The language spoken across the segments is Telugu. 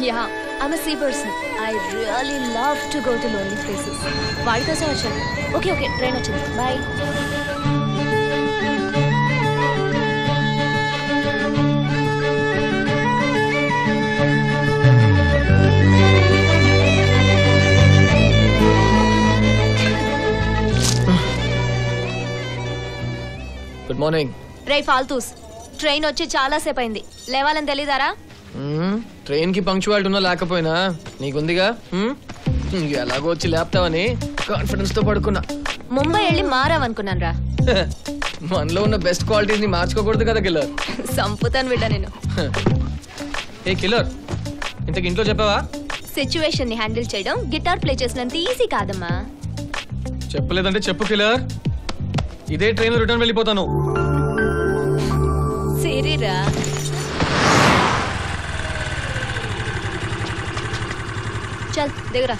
Yeah I'm see person I really love to go to lonely places వాడి కోసం వచ్చాను ఓకే ఓకే ట్రైన్ వచ్చింది బాయ్ గుడ్ మార్నింగ్ రే ఫాల్తూస్ ట్రైన్ వచ్చి చాలా సేపు అయింది లేవాలని తెలీదారా ట్రైన్ కి పంక్చువాలిటీ ఉన్నా లేకపోయినా నీకుందిగా మ్మ్? ఎలాగో వచ్చి లేపుతావని కాన్ఫిడెన్స్ తో పడుకున్నా ముంబై వెళ్ళి మారావనుకున్నాను రా మనలో ఉన్న బెస్ట్ క్వాలిటీస్ ని మార్చుకోకూడదు కదా కిల్లర్ సంపుతాను బిడ్డ నేను ఏ కిల్లర్ ఇంతకు ఇంట్లో చెప్పావా సిచ్యువేషన్ ని హ్యాండిల్ చేయడం గిటార్ ప్లే చేసినంత ఈజీ కాదమ్మా చెప్పలేదంటే చెప్పు కిల్లర్ ఇదే ట్రైన్ రిటర్న్ వెళ్ళిపోతాను సరేరా చల్ దిగరా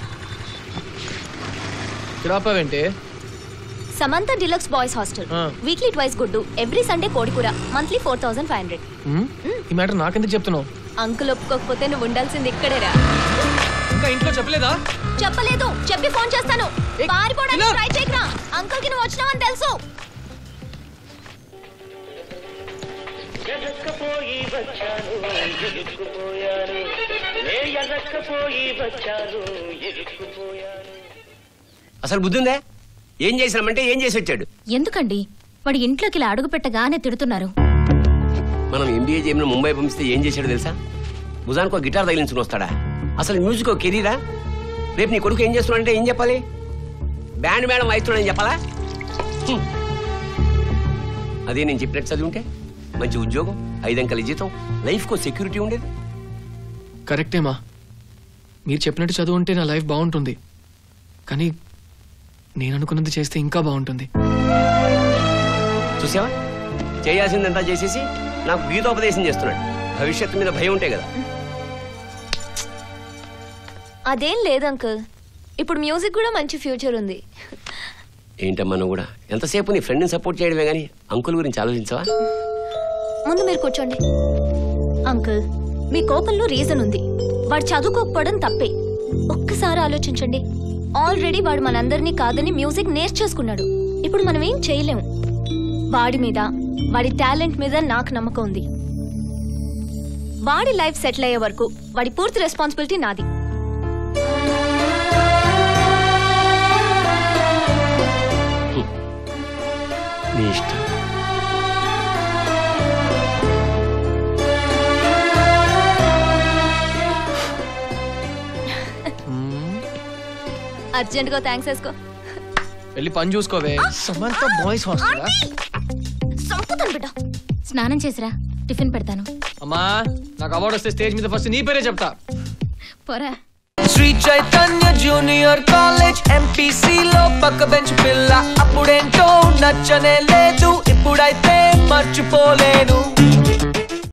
ఇక్కడ ఆపావేంటి సమంత డిలక్స్ బాయ్స్ హాస్టల్ ఆ. వీక్లీ ట్వైస్ గుడ్డు ఎవ్రీ సండే కోడికూర monthly four thousand five hundred hmm? ఈ మ్యాటర్ నాకెందుకు చెప్తున్నావు అంకుల్ ఒప్పుకోకపోతే నువ్వు ఉండాల్సింది ఇక్కడేరా ఇంకా ఇంట్లో చెప్పలేదా చెప్పలేదు చెప్పి ఫోన్ చేస్తాను ఏ, పారిపోవడానికి ఇలా? ట్రై చేయకరా అంకుల్ కి నువ్వు వచ్చినావని తెలుసు ఎదక్కపోయి వచ్చాను ఇరుక్కుపోయాను నే ఎదక్కపోయి వచ్చాను ఇరుక్కుపోయాను అసలు బుద్ధి ఉందే ఏం చేసినామంటే ఏం చేసి వచ్చాడు ఎందుకండి వాడి ఇంట్లోకి ఇలా అడుగు పెట్టగానే తిడుతున్నారు మనం ఎంబీఏ చేయమని ముంబై పంపిస్తే ఏం చేశాడు తెలుసా భుజానికి ఒక గిటార్ తగిలించుకుని వస్తాడా అసలు మ్యూజిక్ ఒక కెరీరా రేపు నీ కొడుకు ఏం చేస్తున్నాడంటే ఏం చెప్పాలి బ్యాండ్ మేడం వాయిస్తున్నాడని చెప్పాలా హ్మ్. అదే నేను చెప్పినట్టు చదివి ఉంటే మంచి ఉద్యోగం ఐదంకల జీతం లైఫ్కో సెక్యూరిటీ ఉండేది కరెక్టేమా మీరు చెప్పినట్టు చదువు ఉంటే నా లైఫ్ బాగుంటుంది కానీ నేను అనుకున్నది చేస్తే ఇంకా బాగుంటుంది చూసావా చేయాల్సిందంతా చేసేసి నాకు గీతోపదేశం చేస్తున్నాడు భవిష్యత్తు మీద భయం ఉంటే కదా అదేం లేదు అంకుల్ ఇప్పుడు మ్యూజిక్ కూడా మంచి ఫ్యూచర్ ఉంది ఏంటమ్మా నువ్వు కూడా ఎంతసేపు నీ ఫ్రెండ్ని సపోర్ట్ చేయడమే కానీ అంకుల్ గురించి ఆలోచించవా ముందు మీరు కూర్చోండి అంకుల్ మీ కోపంలో రీజన్ ఉంది వాడు చదువుకోకపోవడం తప్పే ఒక్కసారి ఆలోచించండి ఆల్రెడీ వాడు మనందరినీ కాదని మ్యూజిక్ నేర్చేసుకున్నాడు ఇప్పుడు మనం ఏం చేయలేము వాడి మీద వాడి టాలెంట్ మీద నాకు నమ్మకం ఉంది వాడి లైఫ్ సెటిల్ అయ్యే వరకు వాడి పూర్తి రెస్పాన్సిబిలిటీ నాది నీ ఇష్టం అర్జెంట్ గా థ్యాంక్స్ వేసుకో వెళ్ళి పని చూసుకోవే సమంత బాయ్స్ హాస్టల్ సంపుతాను బిడ్డ స్నానం చేసిరా టిఫిన్ పెడతాను అమ్మా నాకు అవార్డు వస్తే స్టేజ్ మీద ఫస్ట్ నీ పేరే చెప్తా పోరా Shri Chaitanya junior college MPC లో పక్క బెంచ్ పిల్ల అప్పుడేంటో నచ్చనే లేదు ఇప్పుడైతే మర్చిపోలేను